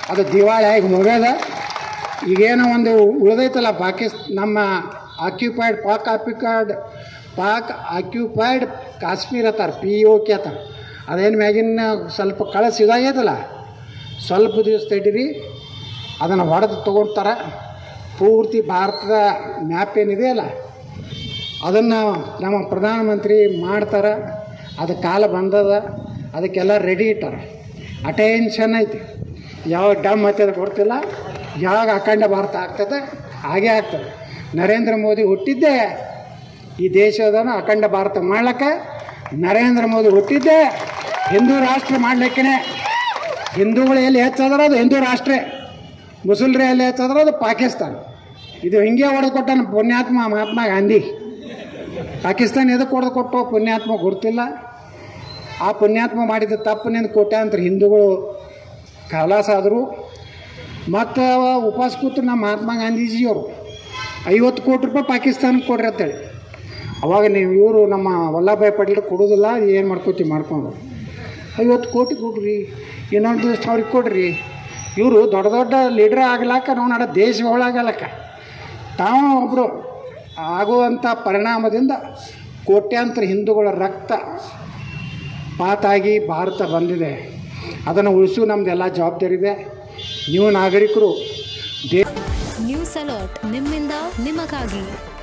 ಅದು ದಿವಾಳಿ ಆಗಿ ಮುಗ್ಯದ ಈಗೇನೋ ಒಂದು ಉಳಿದೈತಲ್ಲ ಪಾಕಿಸ್ ನಮ್ಮ occupied Pak occupied Pak occupied Kashmir ಅತ್ತಾರ ಪಿ ಒ ಕೆ ಅತ್ತಾರ ಅದೇನು ಮ್ಯಾಗಿನ ಸ್ವಲ್ಪ ಕಳಸ ಇದಾಗೈತಲ್ಲ ಸ್ವಲ್ಪ ದಿವಸ ತಡೀರಿ ಅದನ್ನು ಹೊಡೆದು ತೊಗೊಳ್ತಾರ ಪೂರ್ತಿ ಭಾರತದ ಮ್ಯಾಪ್ ಏನಿದೆಯಲ್ಲ ಅದನ್ನು ನಮ್ಮ ಪ್ರಧಾನಮಂತ್ರಿ ಮಾಡ್ತಾರೆ ಅದು ಕಾಲ ಬಂದದ ಅದಕ್ಕೆಲ್ಲ ರೆಡಿ ಇಟ್ಟಾರ ಅಟೆನ್ಷನ್ ಐತಿ ಯಾವಾಗ ಡಮ್ ಹತ್ತದ ಗೊತ್ತಿಲ್ಲ ಯಾವಾಗ ಅಖಂಡ ಭಾರತ ಆಗ್ತದೆ ಹಾಗೇ ಆಗ್ತದೆ ನರೇಂದ್ರ ಮೋದಿ ಹುಟ್ಟಿದ್ದೇ ಈ ದೇಶದನ್ನು ಅಖಂಡ ಭಾರತ ಮಾಡ್ಲಿಕ್ಕೆ ನರೇಂದ್ರ ಮೋದಿ ಹುಟ್ಟಿದ್ದೇ ಹಿಂದೂ ರಾಷ್ಟ್ರ ಮಾಡ್ಲಿಕ್ಕೆ ಹಿಂದೂಗಳು ಎಲ್ಲಿ ಹೆಚ್ಚಾದ್ರೆ ಅದು ಹಿಂದೂ ರಾಷ್ಟ್ರ ಮುಸಲ್ರು ಎಲ್ಲಿ ಹೆಚ್ಚಾದ್ರೆ ಅದು ಪಾಕಿಸ್ತಾನ ಇದು ಹಿಂಗೆ ಹೊಡೆದು ಕೊಟ್ಟಾನ ಪುಣ್ಯಾತ್ಮ ಮಹಾತ್ಮ ಗಾಂಧಿ ಪಾಕಿಸ್ತಾನ ಎದಕ್ಕೆ ಹೊಡೆದು ಕೊಟ್ಟು ಪುಣ್ಯಾತ್ಮ ಗೊತ್ತಿಲ್ಲ ಆ ಪುಣ್ಯಾತ್ಮ ಮಾಡಿದ ತಪ್ಪನಿಂದ ಕೋಟ್ಯಾಂತರ ಹಿಂದೂಗಳು ಖಲಾಸ ಆದರು ಮತ್ತು ಉಪವಾಸ ಕೂತು ನಮ್ಮ ಮಹಾತ್ಮ ಗಾಂಧೀಜಿಯವರು ಐವತ್ತು ಕೋಟಿ ರೂಪಾಯಿ ಪಾಕಿಸ್ತಾನಕ್ಕೆ ಕೊಡ್ರಿ ಅಂತೇಳಿ ಅವಾಗ ನೀವು ಇವರು ನಮ್ಮ ವಲ್ಲಭಾಯ್ ಪಟೇಲ್ ಕೊಡೋದಿಲ್ಲ ಏನು ಮಾಡ್ಕೋತೀವಿ ಮಾಡ್ಕೊಂಡು ಐವತ್ತು ಕೋಟಿ ಕೊಡ್ರಿ ಇನ್ನೊಂದು ಇಷ್ಟು ಅವ್ರಿಗೆ ಕೊಡ್ರಿ ಇವರು ದೊಡ್ಡ ದೊಡ್ಡ ಲೀಡ್ರ್ ಆಗ್ಲಾಕ ನಾವು ನಡ ದೇಶ ಒಳಗಾಗಲಕ್ಕ ತಾವು ಒಬ್ಬರು ಆಗುವಂಥ ಪರಿಣಾಮದಿಂದ ಕೋಟ್ಯಾಂತರ ಹಿಂದೂಗಳ ರಕ್ತ ಪಾತಾಗಿ ಭಾರತ ಬಂದಿದೆ ಅದನ್ನು ಉಳಿಸು ನಮ್ಮದೆಲ್ಲ ಜವಾಬ್ದಾರಿ ಇದೆ ನೀವು ನಾಗರಿಕರು ದೇ ನ್ಯೂಸ್ ಅಲರ್ಟ್ ನಿಮ್ಮಿಂದ ನಿಮಗಾಗಿ